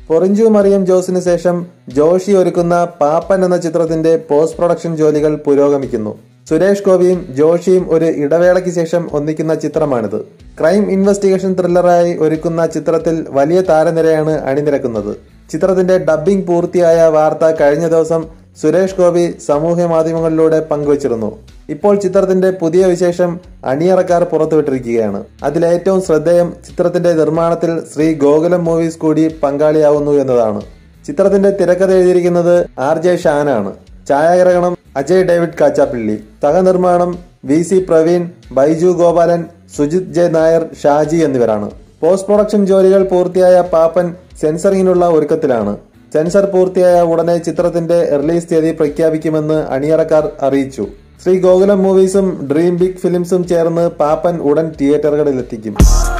പൊറിഞ്ചു മറിയം ജോസിന് ശേഷം ജോഷി ഒരുക്കുന്ന പാപ്പൻ എന്ന ചിത്രത്തിന്റെ പോസ്റ്റ് പ്രൊഡക്ഷൻ ജോലികൾ പുരോഗമിക്കുന്നു സുരേഷ് ഗോപിയും ജോഷിയും ഒരു ഇടവേളയ്ക്ക് ശേഷം ഒന്നിക്കുന്ന ചിത്രമാണിത് ക്രൈം ഇൻവെസ്റ്റിഗേഷൻ ത്രില്ലറായി ഒരുക്കുന്ന ചിത്രത്തിൽ വലിയ താരനിരയാണ് അണിനിരക്കുന്നത് ചിത്രത്തിന്റെ ഡബ്ബിംഗ് പൂർത്തിയായ വാർത്ത കഴിഞ്ഞ ദിവസം സുരേഷ് ഗോപി സാമൂഹ്യ മാധ്യമങ്ങളിലൂടെ പങ്കുവച്ചിരുന്നു ഇപ്പോൾ ചിത്രത്തിന്റെ പുതിയ വിശേഷം അണിയറക്കാർ പുറത്തുവിട്ടിരിക്കുകയാണ് അതിലേറ്റവും ശ്രദ്ധേയം ചിത്രത്തിന്റെ നിർമ്മാണത്തിൽ ശ്രീ ഗോകുലം മൂവീസ് കൂടി പങ്കാളിയാവുന്നു എന്നതാണ് ചിത്രത്തിന്റെ തിരക്കഥ എഴുതിയിരിക്കുന്നത് ആർ ജെ ഷാനാണ് ഛായാഗ്രഹണം അജയ് ഡേവിഡ് കാച്ചാപ്പിള്ളി സഹനിർമ്മാണം V C Praveen Baiju Gopalan Sujith J Nair Shaji എന്നിവരാണ് പോസ്റ്റ് പ്രൊഡക്ഷൻ ജോലികൾ പൂർത്തിയായ പാപ്പൻ സെൻസറിങ്ങിനുള്ള ഒരുക്കത്തിലാണ് സെൻസർ പൂർത്തിയായ ഉടനെ ചിത്രത്തിന്റെ റിലീസ് തീയതി പ്രഖ്യാപിക്കുമെന്ന് അണിയറക്കാർ അറിയിച്ചു ശ്രീ ഗോകുലം മൂവീസും ഡ്രീം ബിഗ് ഫിലിംസും ചേർന്ന് പാപ്പൻ ഉടൻ തിയേറ്ററുകളിലെത്തിക്കും